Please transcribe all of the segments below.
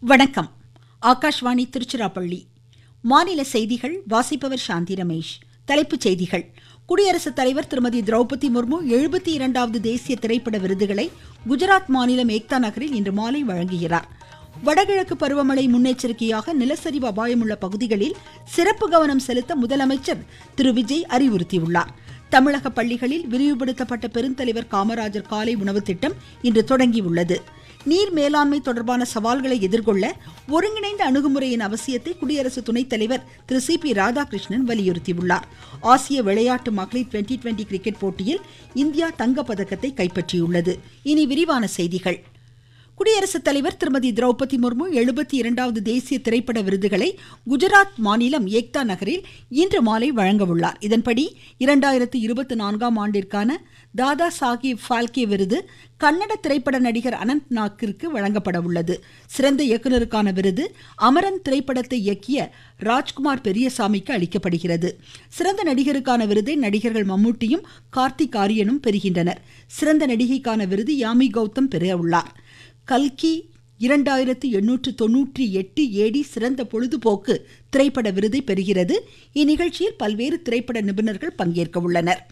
வணக்கம் ஆகாஷ்வாணி திருச்சிராப்பள்ளி மாநில செய்திகள் வாசிப்பவர் சாந்தி ரமேஷ் தலைப்புச் செய்திகள் குடியரசுத் தலைவர் திருமதி திரௌபதி முர்மு எழுபத்தி இரண்டாவது தேசிய திரைப்பட விருதுகளை குஜராத் மாநிலம் ஏக்தா நகரில் இன்று மாலை வழங்குகிறார் வடகிழக்கு பருவமழை முன்னெச்சரிக்கையாக நிலச்சரிவு அபாயமுள்ள பகுதிகளில் சிறப்பு கவனம் செலுத்த முதலமைச்சர் திரு விஜய் அறிவுறுத்தியுள்ளார் தமிழக பள்ளிகளில் விரிவுபடுத்தப்பட்ட பெருந்தலைவர் காமராஜர் காலை உணவு திட்டம் இன்று தொடங்கியுள்ளது நீர் மேலாண்மை தொடர்பான சவால்களை எதிர்கொள்ள ஒருங்கிணைந்த அணுகுமுறையின் அவசியத்தை குடியரசு துணைத் தலைவர் திரு சி பி ராதாகிருஷ்ணன் வலியுறுத்தியுள்ளார் ஆசிய விளையாட்டு மகளிர் டுவெண்டி டுவெண்டி கிரிக்கெட் போட்டியில் இந்தியா தங்கப்பதக்கத்தை கைப்பற்றியுள்ளது இனி விரிவான செய்திகள் குடியரசுத் தலைவர் திருமதி திரௌபதி முர்மு எழுபத்தி இரண்டாவது தேசிய திரைப்பட விருதுகளை குஜராத் மாநிலம் ஏக்தா நகரில் இன்று மாலை வழங்க உள்ளார் இதன்படி இரண்டாயிரத்து இருபத்தி நான்காம் ஆண்டிற்கான தாதா சாஹிப் ஃபால்கே விருது கன்னட திரைப்பட நடிகர் அனந்த் நாக்கிற்கு வழங்கப்பட உள்ளது சிறந்த இயக்குநருக்கான விருது அமரன் திரைப்படத்தை இயக்கிய ராஜ்குமார் பெரியசாமிக்கு அளிக்கப்படுகிறது சிறந்த நடிகருக்கான விருதை நடிகர்கள் மம்முட்டியும் கார்த்திக் ஆரியனும் பெறுகின்றனர் சிறந்த நடிகைக்கான விருது யாமி கௌதம் பெற உள்ளார் கல்கி இரண்டாயிரத்து எண்ணூற்று தொன்னூற்றி எட்டு ஏடி சிறந்த பொழுதுபோக்கு திரைப்பட விருதை பெறுகிறது இந்நிகழ்ச்சியில் பல்வேறு திரைப்பட நிபுணர்கள் பங்கேற்க உள்ளனர்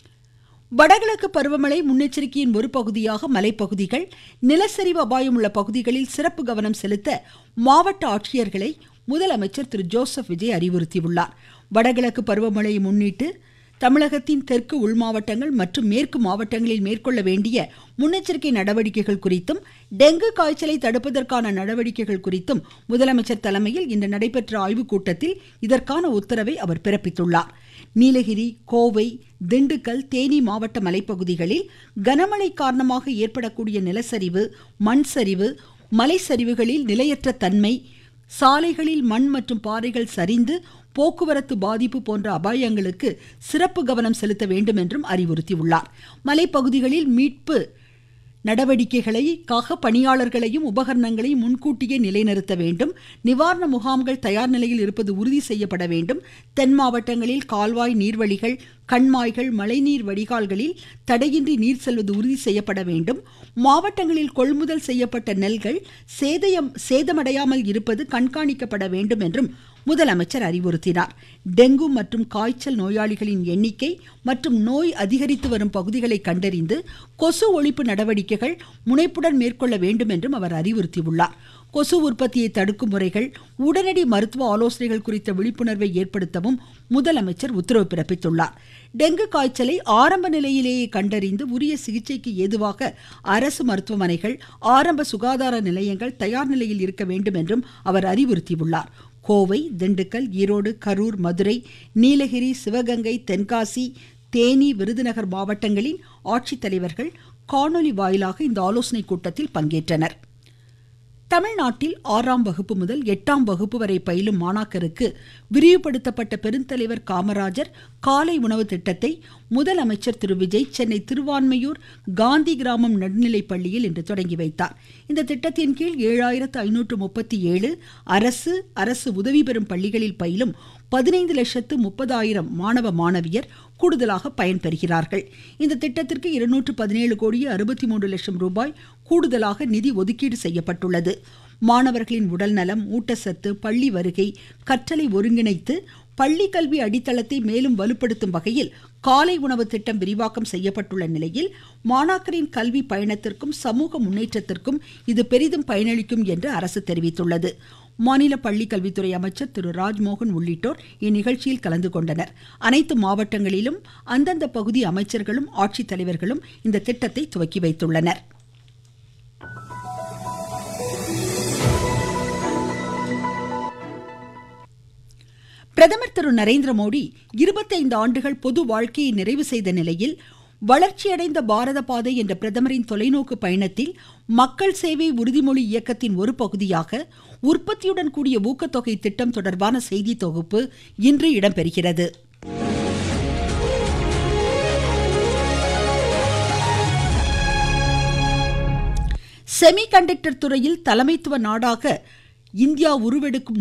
வடகிழக்கு பருவமழை முன்னெச்சரிக்கையின் ஒரு பகுதியாக மலைப்பகுதிகள் நிலச்சரிவு அபாயம் உள்ள பகுதிகளில் சிறப்பு கவனம் செலுத்த மாவட்ட ஆட்சியர்களை முதலமைச்சர் திரு ஜோசப் விஜய் அறிவுறுத்தியுள்ளார் வடகிழக்கு பருவமழையை முன்னிட்டு தமிழகத்தின் தெற்கு உள் மாவட்டங்கள் மற்றும் மேற்கு மாவட்டங்களில் மேற்கொள்ள வேண்டிய முன்னெச்சரிக்கை நடவடிக்கைகள் குறித்தும் டெங்கு காய்ச்சலை தடுப்பதற்கான நடவடிக்கைகள் குறித்தும் முதலமைச்சர் தலைமையில் இன்று நடைபெற்ற ஆய்வுக் கூட்டத்தில் இதற்கான உத்தரவை அவர் பிறப்பித்துள்ளார் நீலகிரி கோவை திண்டுக்கல் தேனி மாவட்ட மலைப்பகுதிகளில் கனமழை காரணமாக ஏற்படக்கூடிய நிலச்சரிவு மண் சரிவு மலை சரிவுகளில் நிலையற்ற தன்மை சாலைகளில் மண் மற்றும் பாறைகள் சரிந்து போக்குவரத்து பாதிப்பு போன்ற அபாயங்களுக்கு சிறப்பு கவனம் செலுத்த வேண்டும் என்றும் அறிவுறுத்தியுள்ளார் மலைப்பகுதிகளில் மீட்பு நடவடிக்கைகளுக்காக பணியாளர்களையும் உபகரணங்களையும் முன்கூட்டியே நிலைநிறுத்த வேண்டும் நிவாரண முகாம்கள் தயார் நிலையில் இருப்பது உறுதி செய்யப்பட வேண்டும் தென் மாவட்டங்களில் கால்வாய் நீர்வழிகள் கண்மாய்கள் மழைநீர் வடிகால்களில் தடையின்றி நீர் செல்வது உறுதி செய்யப்பட வேண்டும் மாவட்டங்களில் கொள்முதல் செய்யப்பட்ட நெல்கள் சேதயம் சேதமடையாமல் இருப்பது கண்காணிக்கப்பட வேண்டும் என்றும் முதலமைச்சர் அறிவுறுத்தினார் டெங்கு மற்றும் காய்ச்சல் நோயாளிகளின் எண்ணிக்கை மற்றும் நோய் அதிகரித்து வரும் பகுதிகளை கண்டறிந்து கொசு ஒழிப்பு நடவடிக்கைகள் முனைப்புடன் மேற்கொள்ள வேண்டும் என்றும் அவர் அறிவுறுத்தியுள்ளார் கொசு உற்பத்தியை தடுக்கும் முறைகள் உடனடி மருத்துவ ஆலோசனைகள் குறித்த விழிப்புணர்வை ஏற்படுத்தவும் முதலமைச்சர் உத்தரவு பிறப்பித்துள்ளார் டெங்கு காய்ச்சலை ஆரம்ப நிலையிலேயே கண்டறிந்து உரிய சிகிச்சைக்கு ஏதுவாக அரசு மருத்துவமனைகள் ஆரம்ப சுகாதார நிலையங்கள் தயார் நிலையில் இருக்க வேண்டும் என்றும் அவர் அறிவுறுத்தியுள்ளார் கோவை திண்டுக்கல் ஈரோடு கரூர் மதுரை நீலகிரி சிவகங்கை தென்காசி தேனி விருதுநகர் மாவட்டங்களின் ஆட்சித்தலைவர்கள் காணொலி வாயிலாக இந்த ஆலோசனைக் கூட்டத்தில் பங்கேற்றனர் தமிழ்நாட்டில் ஆறாம் வகுப்பு முதல் எட்டாம் வகுப்பு வரை பயிலும் மாணாக்கருக்கு விரிவுபடுத்தப்பட்ட பெருந்தலைவர் காமராஜர் காலை உணவு திட்டத்தை முதலமைச்சர் திரு விஜய் சென்னை திருவான்மையூர் காந்தி கிராமம் நடுநிலைப் பள்ளியில் இன்று தொடங்கி வைத்தார் இந்த திட்டத்தின் கீழ் ஏழாயிரத்து ஐநூற்று முப்பத்தி ஏழு அரசு அரசு உதவி பெறும் பள்ளிகளில் பயிலும் பதினைந்து லட்சத்து முப்பதாயிரம் மாணவ மாணவியர் கூடுதலாக பயன்பெறுகிறார்கள் இந்த திட்டத்திற்கு இருநூற்று பதினேழு கோடியே அறுபத்தி மூன்று லட்சம் ரூபாய் கூடுதலாக நிதி ஒதுக்கீடு செய்யப்பட்டுள்ளது மாணவர்களின் உடல்நலம் ஊட்டச்சத்து பள்ளி வருகை கற்றலை ஒருங்கிணைத்து பள்ளி கல்வி அடித்தளத்தை மேலும் வலுப்படுத்தும் வகையில் காலை உணவு திட்டம் விரிவாக்கம் செய்யப்பட்டுள்ள நிலையில் மாணாக்கரின் கல்வி பயணத்திற்கும் சமூக முன்னேற்றத்திற்கும் இது பெரிதும் பயனளிக்கும் என்று அரசு தெரிவித்துள்ளது மாநில பள்ளி கல்வித்துறை அமைச்சர் திரு ராஜ்மோகன் உள்ளிட்டோர் இந்நிகழ்ச்சியில் கலந்து கொண்டனர் அனைத்து மாவட்டங்களிலும் அந்தந்த பகுதி அமைச்சர்களும் ஆட்சித்தலைவர்களும் இந்த திட்டத்தை துவக்கி வைத்துள்ளனர் பிரதமர் திரு நரேந்திர மோடி இருபத்தைந்து ஆண்டுகள் பொது வாழ்க்கையை நிறைவு செய்த நிலையில் வளர்ச்சியடைந்த பாரத பாதை என்ற பிரதமரின் தொலைநோக்கு பயணத்தில் மக்கள் சேவை உறுதிமொழி இயக்கத்தின் ஒரு பகுதியாக உற்பத்தியுடன் கூடிய ஊக்கத்தொகை திட்டம் தொடர்பான செய்தி தொகுப்பு இன்று இடம்பெறுகிறது செமிகண்டக்டர் துறையில் தலைமைத்துவ நாடாக இந்தியா உருவெடுக்கும்